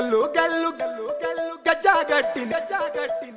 గల్లు గల్లు గల్లు గల్లు గజ్జాగట్టి గజ్జాగట్టి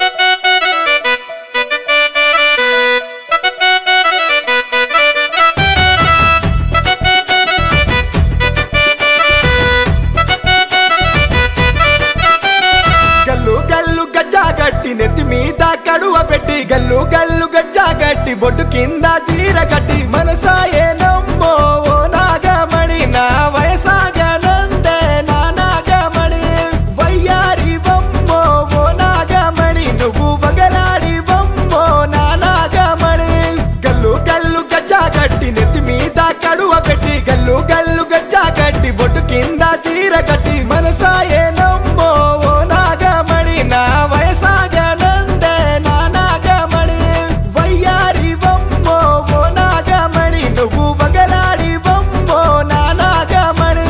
గల్లు గల్లు గజ్జాగట్టి నెత్తి మీద కడువ పెట్టి గల్లు గల్లు గజ్జాగట్టి బొడ్డు కింద చీర కట్టి మనసాయే నమ్మో ఓ నాగమణి నా వయసాగనందే నా నాగమణి వయ్యారి వమ్మో ఓ నాగమణి నువ్వు వగలాడి వమ్మో నా నాగమణి గల్లు గల్లు గజ్జాగట్టి నెత్తి మీద కడువ పెట్టి గల్లు గల్లు గజ్జాగట్టి బొడ్డు కింద చీర కట్టి మనసాయే నమ్మో ఓ నాగమణి నా వయసాగనందే నా నాగమణి వయ్యారి వమ్మో ఓ నాగమణి నువ్వు వగలాడి వమ్మో నా నాగమణి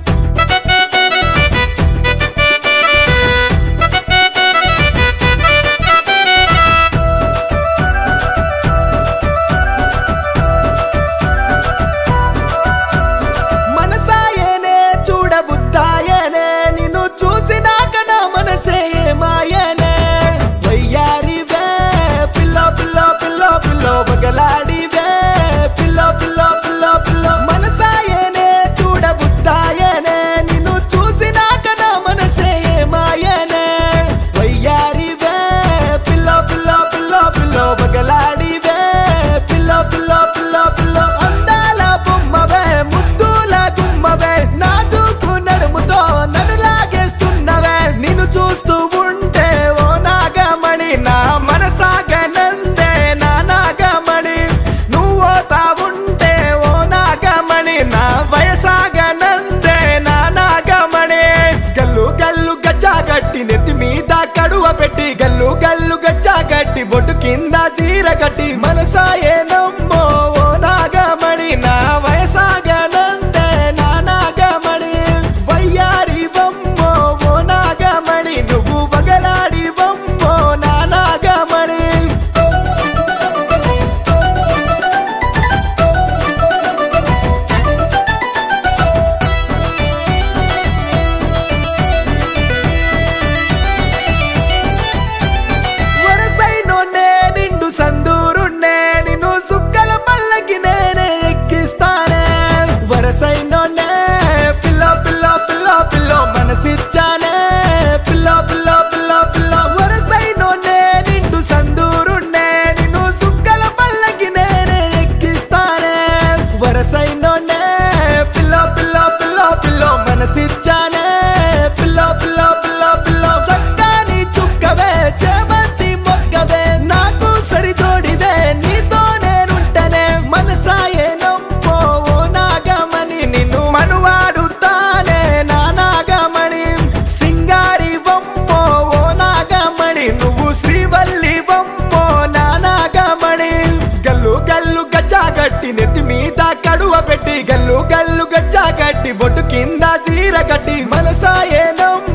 మనసాయనే చూడబుద్దాయనే నిన్ను చూసినాక నా మనసే మాయనే వయ్యారివే పిల్ల పిల్ల పిల్ల పిల్ల బగలాడివే పిల్ల పిల్ల పిల్ల పిల్ల మనసాయనే చూడబుద్దాయనే నిన్ను చూసినాక నా మనసే మాయనే వయ్యారివే పిల్ల పిల్ల పిల్ల పిల్ల బగలాడివే పిల్ల పిల్ల పిల్ల పిల్ల అందాల బొమ్మవే ముద్దుల గుమ్మవే నాజుకు నడుముతో నన్ను లాగేస్తున్నవే నిన్ను చూస్తూ ఉంటే ఓ నాగమణి నా మనసాగనందే నా నాగమణి నువ్వు తా ఉంటే ఓ నాగమణి నా వయసాగనందే నా నాగమణి గల్లు గల్లు గజ్జాగట్టి నెత్తి మీద కడువ పెట్టి గల్లు గల్లు గజ్జాగట్టి బొట్టు కింద చీర కట్టి మనసాయే నమ్మో ఓ నాగమణి నా వయసాగనందే నా నాగమణి వయ్యారి వమ్మో ఓ నాగమణి నువ్వు వగలాడి వమ్మో నా నాగమణి వరసైనోనే నిండు సందూరున్నే నిన్ను సుక్కల పల్లకి నేనే ఎక్కిస్తానే వరసైనోనే పిల్ల పిల్ల పిల్ల పిల్ల మనసిచ్చానే పిల్ల పిల్ల పిల్ల పిల్ల వరసైనోనే నిండు సందూరున్నే నిన్ను సుక్కల పల్లకి నేనే ఎక్కిస్తానే వరసైనోనే పిల్ల పిల్ల పిల్ల పిల్ల మనసిచ్చానే పిల్ల పిల్ల పిల్ల పిల్ల చక్కని చుక్కవే చేమంతి మొక్కవే నాకు సరితోడివే నీతో నేనుంటనే మనసాయే నమ్మో ఓ నాగమణి నిన్ను మనువాడుతానే నా నాగమణి సింగారి వమ్మో ఓ నాగమణి నువ్వు శ్రీవల్లి వమ్మో నా నాగమణి గల్లు గల్లు గజ్జాగట్టి నెత్తి మీద కడువ పెట్టి గల్లు గల్లు గజ్జాగట్టి బొట్టు కింద చీర కట్టి మనసాయే నమ్మ